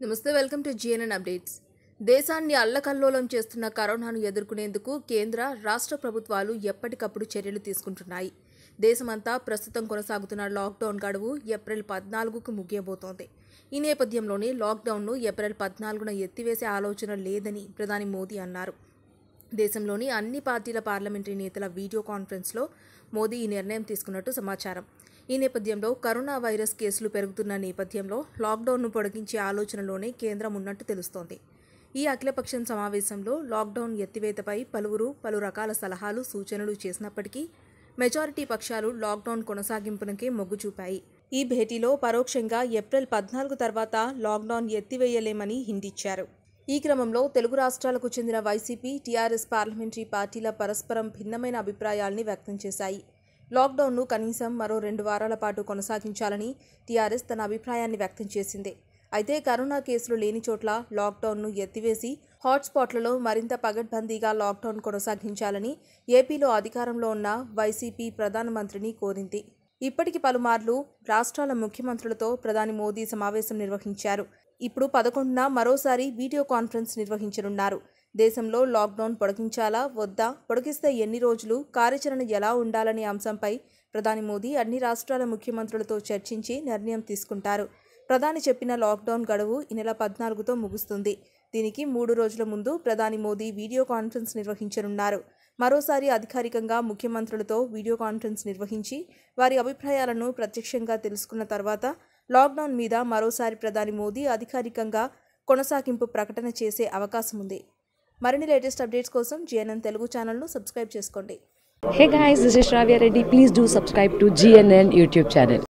నమస్తే welcome to GNN updates దేశాన్ని అల్లకల్లోలం చేస్తున్న కరోనాను ఎదుర్కొనేందుకు కేంద్ర రాష్ట్ర ప్రభుత్వాలు ఎప్పటికప్పుడు చర్యలు తీసుకుంటున్నాయి దేశమంతా ప్రస్తుతం కొనసాగుతున్న లాక్డౌన్ గడువు ఏప్రిల్ పద్నాలుగుకు ముగియబోతోంది ఈ నేపథ్యంలోనే లాక్డౌన్ను ఏప్రిల్ పద్నాలుగున ఎత్తివేసే ఆలోచన లేదని ప్రధాని మోదీ అన్నారు దేశంలోని అన్ని పార్టీల పార్లమెంటరీ నేతల వీడియో కాన్ఫరెన్స్లో మోదీ ఈ నిర్ణయం తీసుకున్నట్టు సమాచారం ఈ నేపథ్యంలో కరోనా వైరస్ కేసులు పెరుగుతున్న నేపథ్యంలో లాక్డౌన్ను పొడిగించే ఆలోచనలోనే కేంద్రం ఉన్నట్టు తెలుస్తోంది ఈ అఖిలపక్షం సమావేశంలో లాక్డౌన్ ఎత్తివేతపై పలువురు పలు రకాల సలహాలు సూచనలు చేసినప్పటికీ మెజారిటీ పక్షాలు లాక్డౌన్ కొనసాగింపునకే మొగ్గు చూపాయి ఈ భేటీలో పరోక్షంగా ఏప్రిల్ పద్నాలుగు తర్వాత లాక్డౌన్ ఎత్తివేయలేమని హిందిచ్చారు ఈ క్రమంలో తెలుగు రాష్ట్రాలకు చెందిన వైసీపీ టీఆర్ఎస్ పార్లమెంటరీ పార్టీల పరస్పరం భిన్నమైన అభిప్రాయాల్ని వ్యక్తం చేశాయి లాక్డౌన్ను కనీసం మరో రెండు వారాల పాటు కొనసాగించాలని టీఆర్ఎస్ తన అభిప్రాయాన్ని వ్యక్తం చేసింది అయితే కరోనా కేసులు లేని చోట్ల లాక్డౌన్ను ఎత్తివేసి హాట్స్పాట్లలో మరింత పగడ్బందీగా లాక్డౌన్ కొనసాగించాలని ఏపీలో అధికారంలో ఉన్న వైసీపీ ప్రధానమంత్రిని కోరింది ఇప్పటికి పలుమార్లు రాష్ట్రాల ముఖ్యమంత్రులతో ప్రధాని మోదీ సమావేశం నిర్వహించారు ఇప్పుడు పదకొండున మరోసారి వీడియో కాన్ఫరెన్స్ నిర్వహించనున్నారు దేశంలో లాక్డౌన్ పొడిగించాలా వద్దా పొడిగిస్తే ఎన్ని రోజులు కార్యాచరణ ఎలా ఉండాలనే అంశంపై ప్రధాని మోదీ అన్ని రాష్ట్రాల ముఖ్యమంత్రులతో చర్చించి నిర్ణయం తీసుకుంటారు ప్రధాని చెప్పిన లాక్డౌన్ గడువు ఈ నెల పద్నాలుగుతో ముగుస్తుంది దీనికి మూడు రోజుల ముందు ప్రధాని మోదీ వీడియో కాన్ఫరెన్స్ నిర్వహించనున్నారు మరోసారి అధికారికంగా ముఖ్యమంత్రులతో వీడియో కాన్ఫరెన్స్ నిర్వహించి వారి అభిప్రాయాలను ప్రత్యక్షంగా తెలుసుకున్న తర్వాత లాక్డౌన్ మీద మరోసారి ప్రధాని మోదీ అధికారికంగా కొనసాగింపు ప్రకటన చేసే అవకాశం ఉంది మరిన్ని లేటెస్ట్ అప్డేట్స్ కోసం జిఎన్ఎన్ తెలుగు ఛానల్ను సబ్స్క్రైబ్ చేసుకోండి Hey guys, this is Shravya Reddy. Please do subscribe to GNN YouTube channel.